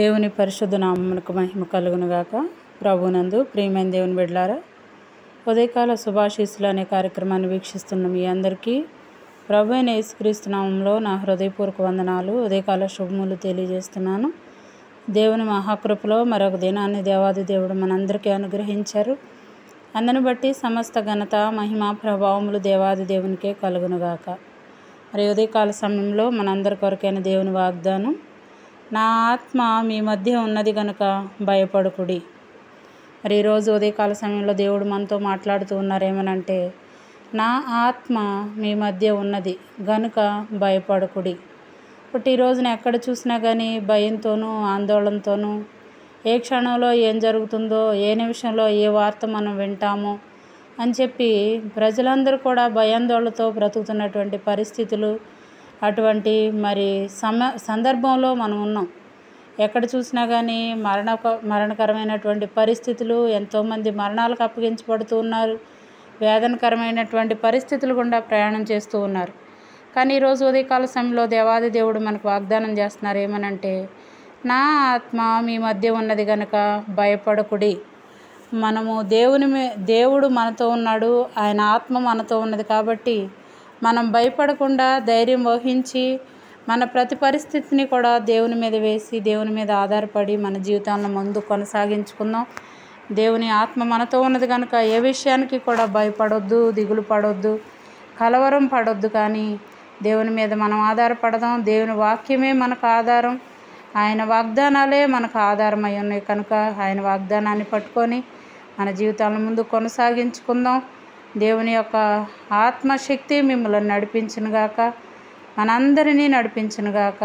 దేవుని పరిశుద్ధ నామమునకు మహిమ కలుగునుగాక ప్రభునందు ప్రియమైన దేవుని బిడ్డలారా ఉదయకాల శుభాశీస్సులు అనే కార్యక్రమాన్ని వీక్షిస్తున్న మీ అందరికీ ప్రభు అయిన యేసుక్రీస్తు నామంలో నా హృదయపూర్వక వందనాలు ఉదయకాల శుభములు తెలియజేస్తున్నాను దేవుని మహాకృపలో మరొక దినాన్ని దేవాది దేవుడు మనందరికీ అనుగ్రహించారు అందును బట్టి సమస్త ఘనత మహిమ ప్రభావములు దేవాది దేవునికే కలుగునుగాక మరి ఉదయకాల సమయంలో మనందరి కొరకైన దేవుని వాగ్దానం నా ఆత్మ మీ మధ్య ఉన్నది గనుక భయపడుకుడి మరి ఈరోజు ఉదయకాల సమయంలో దేవుడు మనతో మాట్లాడుతూ ఉన్నారేమనంటే నా ఆత్మ మీ మధ్య ఉన్నది గనుక భయపడకుడి ఇప్పుడు ఈ రోజున ఎక్కడ చూసినా కానీ భయంతోనూ ఆందోళనతోనూ ఏ క్షణంలో ఏం జరుగుతుందో ఏ నిమిషంలో ఏ వార్త మనం వింటామో అని చెప్పి ప్రజలందరూ కూడా భయాందోళనతో బ్రతుకుతున్నటువంటి పరిస్థితులు అటువంటి మరి సమ సందర్భంలో మనం ఉన్నాం ఎక్కడ చూసినా కానీ మరణ మరణకరమైనటువంటి పరిస్థితులు ఎంతోమంది మరణాలకు అప్పగించబడుతూ ఉన్నారు వేదనకరమైనటువంటి పరిస్థితులు గుండా ప్రయాణం చేస్తూ ఉన్నారు కానీ ఈరోజు ఉదయకాల సమయంలో దేవాది దేవుడు మనకు వాగ్దానం చేస్తున్నారు ఏమనంటే నా ఆత్మ మీ మధ్య ఉన్నది గనక భయపడకుడి మనము దేవుని మీ దేవుడు మనతో ఉన్నాడు ఆయన ఆత్మ మనతో ఉన్నది కాబట్టి మనం భయపడకుండా ధైర్యం వహించి మన ప్రతి పరిస్థితిని కూడా దేవుని మీద వేసి దేవుని మీద ఆధారపడి మన జీవితాలను ముందు కొనసాగించుకుందాం దేవుని ఆత్మ మనతో ఉన్నది కనుక ఏ విషయానికి కూడా భయపడొద్దు దిగులు పడొద్దు కలవరం పడొద్దు కానీ దేవుని మీద మనం ఆధారపడదాం దేవుని వాక్యమే మనకు ఆధారం ఆయన వాగ్దానాలే మనకు ఆధారమై ఉన్నాయి కనుక ఆయన వాగ్దానాన్ని పట్టుకొని మన జీవితాలను ముందు కొనసాగించుకుందాం దేవుని యొక్క ఆత్మశక్తి మిమ్మల్ని నడిపించునుగాక మనందరినీ నడిపించునుగాక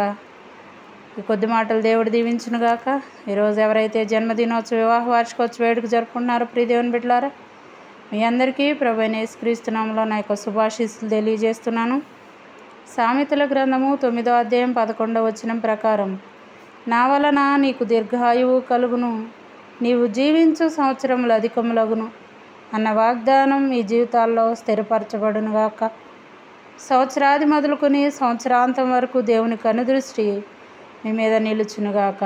ఈ కొద్ది మాటలు దేవుడు దీవించునుగాక ఈరోజు ఎవరైతే జన్మదినోత్సవ వివాహ వార్షికోత్సవ వేడుక జరుపుకుంటున్నారో ప్రియ దేవుని బిడ్డలారా మీ అందరికీ ప్రభు క్రీస్తునామంలో నా యొక్క శుభాశీస్సులు తెలియజేస్తున్నాను సామెతల గ్రంథము తొమ్మిదో అధ్యాయం పదకొండవ వచనం ప్రకారం నా వలన నీకు దీర్ఘాయువు కలుగును నీవు జీవించు సంవత్సరములు అధికములగును అన్న వాగ్దానం మీ జీవితాల్లో స్థిరపరచబడునుగాక సంవత్సరాది మొదలుకొని సంవత్సరాంతం వరకు దేవుని కనుదృష్టి మీ మీద నిలుచునుగాక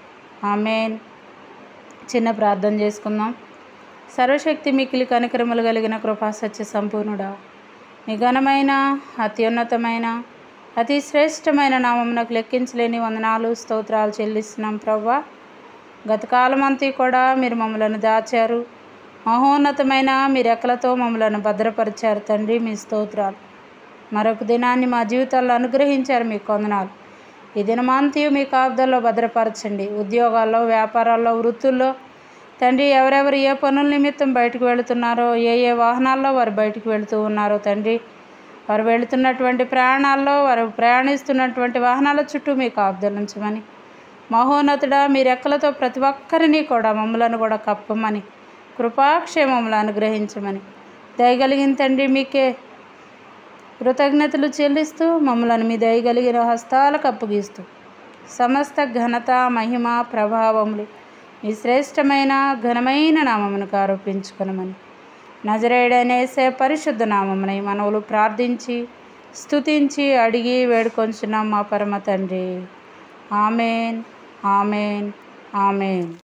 ఆమెన్ చిన్న ప్రార్థన చేసుకుందాం సర్వశక్తి మిక్కిలి కనికరములు కలిగిన కృపా సత్య సంపూర్ణుడా మీ ఘనమైన అత్యున్నతమైన అతి శ్రేష్టమైన నామమునకు లెక్కించలేని వందనాలు స్తోత్రాలు చెల్లిస్తున్నాం ప్రవ్వా గతకాలం అంతా కూడా మీరు మమ్మలను దాచారు మహోన్నతమైన మీ రెక్కలతో మమ్మలను భద్రపరిచారు తండ్రి మీ స్తోత్రాలు మరొక దినాన్ని మా జీవితాల్లో అనుగ్రహించారు మీ కొందనాలు ఈ దినమాంతయు మీ కాపుదల్లో భద్రపరచండి ఉద్యోగాల్లో వ్యాపారాల్లో వృత్తుల్లో తండ్రి ఎవరెవరు ఏ పనుల నిమిత్తం బయటకు వెళుతున్నారో ఏ ఏ వాహనాల్లో వారు బయటకు వెళుతూ ఉన్నారో తండ్రి వారు వెళుతున్నటువంటి ప్రయాణాల్లో వారు ప్రయాణిస్తున్నటువంటి వాహనాల చుట్టూ మీ కాపుదలు ఉంచమని మహోన్నతుడా మీ రెక్కలతో ప్రతి ఒక్కరిని కూడా మమ్మలను కూడా కప్పమని కృపాక్షేమములు అనుగ్రహించమని దయగలిగిన తండ్రి మీకే కృతజ్ఞతలు చెల్లిస్తూ మమ్మలను మీ దయగలిగిన హస్తాలకు అప్పగిస్తూ సమస్త ఘనత మహిమ ప్రభావములు మీ శ్రేష్టమైన ఘనమైన నామమునకు ఆరోపించుకునమని నజరేడనేసే పరిశుద్ధ నామమునై మనవులు ప్రార్థించి స్తుతించి అడిగి వేడుకొంచున్నాం మా పరమ తండ్రి ఆమెన్ ఆమెన్ ఆమెన్